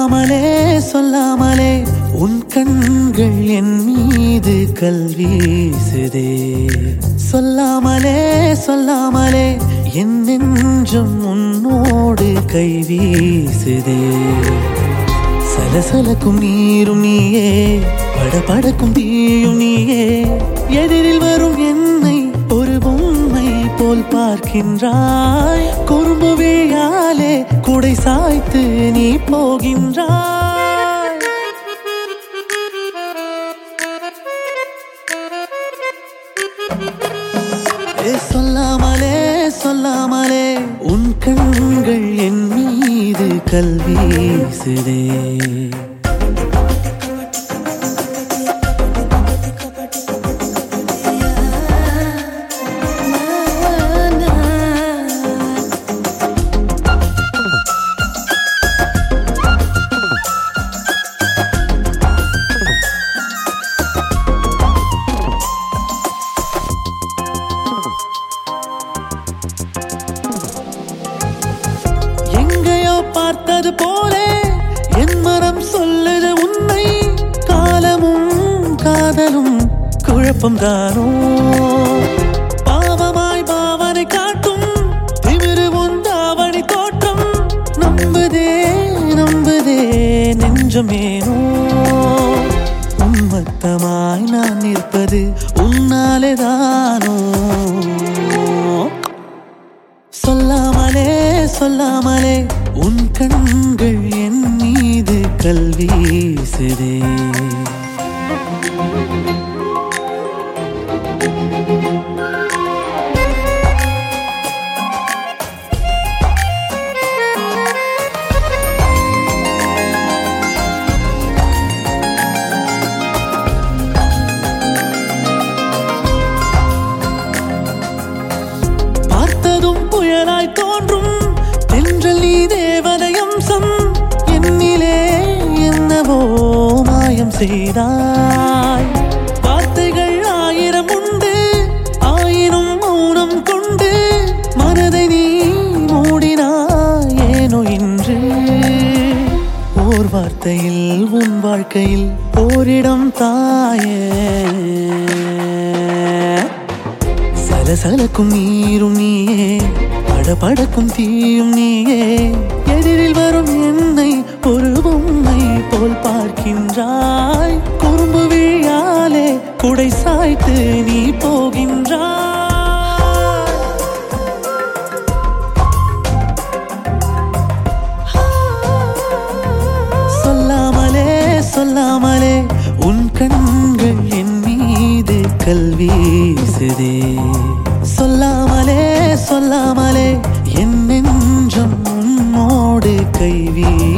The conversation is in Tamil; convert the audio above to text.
சொல்லாமலே சொல்லாமலே உன் கண்கள் என் மீது கல்வீசுதே சொல்லாமலே சொல்லாமலே என் நெஞ்சம் உன்னோடு கை வீசுதே சலசலக்கும் நீரும் நீயே படபடக்கும் தீயும் நீயே எதிரில் வரும் என்னை ஒரு பொம்மை போல் பார்க்கின்றாய் குறும்பு விழியாலே குடை சாய்த்து நீ போகின்றாய் ஏ சொல்லாமலே சொல்லாமலே உன் கண்கள் என் மீது கல்வீசுதே எங்கேயோ பார்த்தது போலே என் மனம் சொல்லுது உன்னை காலமும் காதலும் குழப்பம் தானோ பாவமாய் பாவனை காட்டும் திமிரு உந்தாவணி தோற்றம் நம்புதே நம்புதே நெஞ்சமேனோ உன்மத்தமாய் நான் நிற்பது உன்னாலே தானோ சொல்லாமலே சொல்லாமலே உன் கண்கள் என் மீது கல்வீசுதே பார்த்ததும் புயலாய் தோன்றும் தென்றல் நீ தேவதை அம்சம் என்னிலே என்னவோ மாயம் செய்தாய் வார்த்தைகள் ஆயிரம் உண்டு ஆயினும் மௌனம் கொண்டு மனதை நீ மூடினாய் ஏனோ இன்று ஓர் வார்த்தையில் உன் வாழ்க்கையில் ஓரிடம் தாயே சலசலக்கும் நீரும் நீயே படபடக்கும் தீயும் நீயே எதிரில் வரும் என்னை ஒரு பொம்மை போல் பார்க்கின்றாய் குறும்பு விழியாலே குடை சாய்த்து நீ போகின்றாய் சொல்லாமலே சொல்லாமலே உன் கண்கள் என் மீது கல்வீசுதே சொல்லாமலே சொல்லாமலே என் நெஞ்சம் உன்னோடு கை வீசுதே